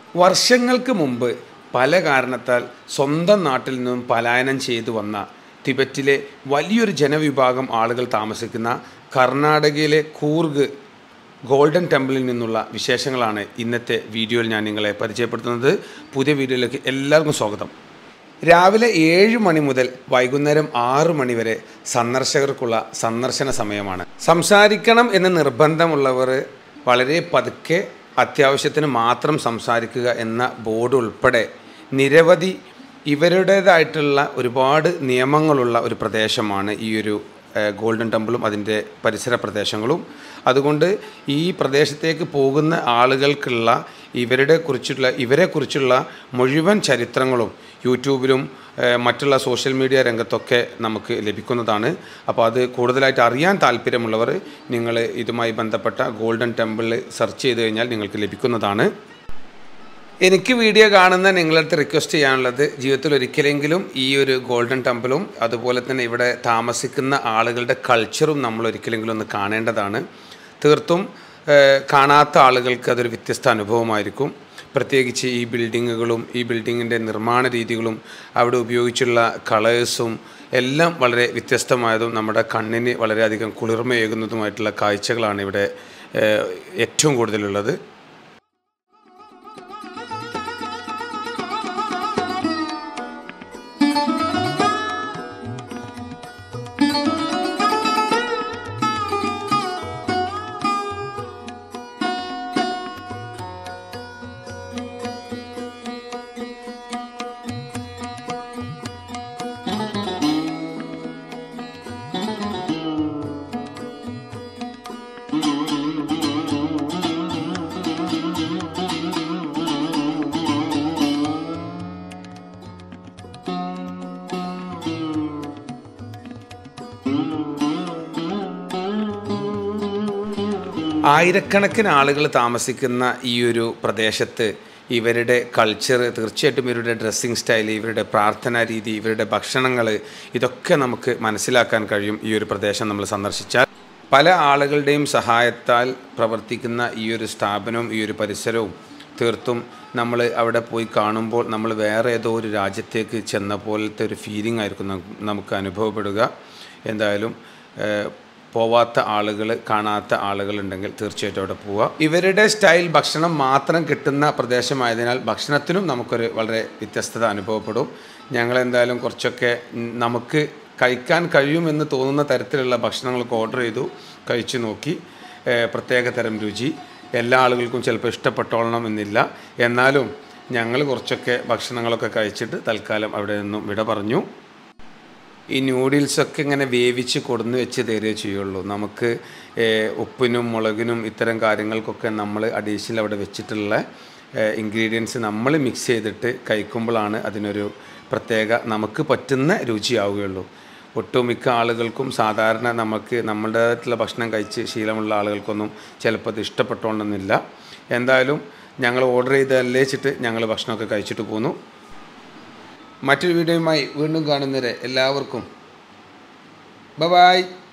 വർഷങ്ങൾക്ക് മുമ്പ് പല കാരണത്താൽ സ്വന്തം നാട്ടിൽ നിന്നും പലായനം ചെയ്തു വന്ന ടിബറ്റിലെ വലിയൊരു ജനവിഭാഗം ആളുകൾ താമസിക്കുന്ന കർണാടകയിലെ കൂർഗ് ഗോൾഡൻ ടെമ്പിളിൽ നിന്നുള്ള വിശേഷങ്ങളാണ് ഇന്നത്തെ വീഡിയോയിൽ ഞാൻ നിങ്ങളെ പരിചയപ്പെടുത്തുന്നത് പുതിയ വീഡിയോയിലേക്ക് എല്ലാവർക്കും സ്വാഗതം രാവിലെ ഏഴ് മണി മുതൽ വൈകുന്നേരം ആറ് മണി വരെ സന്ദർശകർക്കുള്ള സന്ദർശന സമയമാണ് സംസാരിക്കണം എന്ന് നിർബന്ധമുള്ളവർ വളരെ പതുക്കെ അത്യാവശ്യത്തിന് മാത്രം സംസാരിക്കുക എന്ന ബോർഡ് ഉൾപ്പെടെ നിരവധി ഇവരുടേതായിട്ടുള്ള ഒരുപാട് നിയമങ്ങളുള്ള ഒരു പ്രദേശമാണ് ഈ ഒരു ഏഹ്, ഗോൾഡൻ ടെമ്പിളും അതിൻ്റെ പരിസര പ്രദേശങ്ങളും അതുകൊണ്ട് ഈ പ്രദേശത്തേക്ക് പോകുന്ന ആളുകൾക്കുള്ള ഇവരുടെ കുറിച്ചുള്ള ഇവരെക്കുറിച്ചുള്ള മുഴുവൻ ചരിത്രങ്ങളും യൂട്യൂബിലും ഏഹ്, മറ്റുള്ള സോഷ്യൽ മീഡിയ രംഗത്തൊക്കെ നമുക്ക് ലഭിക്കുന്നതാണ് അപ്പോൾ അത് കൂടുതലായിട്ട് അറിയാൻ താല്പര്യമുള്ളവർ നിങ്ങൾ ഇതുമായി ബന്ധപ്പെട്ട ഗോൾഡൻ ടെമ്പിൾ സെർച്ച് ചെയ്ത് കഴിഞ്ഞാൽ നിങ്ങൾക്ക് ലഭിക്കുന്നതാണ് എനിക്ക് വീഡിയോ കാണുന്ന നിങ്ങളടുത്ത് റിക്വസ്റ്റ് ചെയ്യാനുള്ളത് ജീവിതത്തിൽ ഒരിക്കലെങ്കിലും ഈ ഒരു ഗോൾഡൻ ടെമ്പിളും അതുപോലെ തന്നെ ഇവിടെ താമസിക്കുന്ന ആളുകളുടെ കൾച്ചറും നമ്മൾ ഒരിക്കലെങ്കിലും ഒന്ന് കാണേണ്ടതാണ് തീർത്തും ഏഹ്, കാണാത്ത ആളുകൾക്ക് അതൊരു വ്യത്യസ്ത അനുഭവമായിരിക്കും പ്രത്യേകിച്ച് ഈ ബിൽഡിങ്ങുകളും ഈ ബിൽഡിങ്ങിൻ്റെ നിർമ്മാണ രീതികളും അവിടെ ഉപയോഗിച്ചുള്ള കളേഴ്സും എല്ലാം വളരെ വ്യത്യസ്തമായതും നമ്മുടെ കണ്ണിന് വളരെയധികം കുളിർമയേകുന്നതുമായിട്ടുള്ള കാഴ്ചകളാണ് ഇവിടെ ഏഹ്, ഏറ്റവും കൂടുതലുള്ളത് ആയിരക്കണക്കിന് ആളുകൾ താമസിക്കുന്ന ഈ ഒരു പ്രദേശത്ത് ഇവരുടെ കൾച്ചർ തീർച്ചയായിട്ടും ഇവരുടെ ഡ്രസ്സിങ് സ്റ്റൈൽ ഇവരുടെ പ്രാർത്ഥനാ രീതി ഇവരുടെ ഭക്ഷണങ്ങൾ ഇതൊക്കെ നമുക്ക് മനസ്സിലാക്കാൻ കഴിയും ഈ ഒരു പ്രദേശം നമ്മൾ സന്ദർശിച്ചാൽ പല ആളുകളുടെയും സഹായത്താൽ പ്രവർത്തിക്കുന്ന ഈ ഒരു സ്ഥാപനവും ഈ ഒരു പരിസരവും തീർത്തും നമ്മൾ അവിടെ പോയി കാണുമ്പോൾ നമ്മൾ വേറെ ഏതോ ഒരു രാജ്യത്തേക്ക് ചെന്ന പോലത്തെ ഒരു ഫീലിംഗ് ആയിരിക്കും നമുക്ക് നമുക്ക് അനുഭവപ്പെടുക എന്തായാലും ഏഹ്, പോവാത്ത ആളുകൾ കാണാത്ത ആളുകളുണ്ടെങ്കിൽ തീർച്ചയായിട്ടും അവിടെ പോവുക ഇവരുടെ സ്റ്റൈൽ ഭക്ഷണം മാത്രം കിട്ടുന്ന പ്രദേശമായതിനാൽ ഭക്ഷണത്തിനും നമുക്കൊരു വളരെ വ്യത്യസ്തത അനുഭവപ്പെടും ഞങ്ങൾ എന്തായാലും കുറച്ചൊക്കെ ഉം, നമുക്ക് കഴിക്കാൻ കഴിയുമെന്ന് തോന്നുന്ന തരത്തിലുള്ള ഭക്ഷണങ്ങളൊക്കെ ഓർഡർ ചെയ്തു കഴിച്ചു നോക്കി ഏഹ്, പ്രത്യേക തരം രുചി എല്ലാ ആളുകൾക്കും ചിലപ്പോൾ ഇഷ്ടപ്പെട്ടോളണം എന്നില്ല എന്നാലും ഞങ്ങൾ കുറച്ചൊക്കെ ഭക്ഷണങ്ങളൊക്കെ കഴിച്ചിട്ട് തൽക്കാലം അവിടെ നിന്നും വിട പറഞ്ഞു ഈ ന്യൂഡിൽസൊക്കെ ഇങ്ങനെ വേവിച്ച് കൊടുന്ന് വെച്ച് തരികയെ ചെയ്യുള്ളൂ നമുക്ക് ഏഹ്, ഉപ്പിനും മുളകിനും ഇത്തരം കാര്യങ്ങൾക്കൊക്കെ നമ്മൾ അഡീഷണൽ അവിടെ വെച്ചിട്ടുള്ള ഇൻഗ്രീഡിയൻസ് നമ്മൾ മിക്സ് ചെയ്തിട്ട് കഴിക്കുമ്പോഴാണ് അതിനൊരു പ്രത്യേക നമുക്ക് പറ്റുന്ന രുചിയാവുകയുള്ളൂ ഒട്ടുമിക്ക ആളുകൾക്കും സാധാരണ നമുക്ക് നമ്മുടേതായിട്ടുള്ള ഭക്ഷണം കഴിച്ച് ശീലമുള്ള ആളുകൾക്കൊന്നും ചിലപ്പോൾ അത് ഇഷ്ടപ്പെട്ടോണമെന്നില്ല എന്തായാലും ഞങ്ങൾ ഓർഡർ ചെയ്തല്ലേ വെച്ചിട്ട് ഞങ്ങൾ ഭക്ഷണമൊക്കെ കഴിച്ചിട്ട് പോന്നു മറ്റൊരു വീഡിയോയുമായി വീണ്ടും കാണുന്നവരെ എല്ലാവർക്കും ബ ബായ്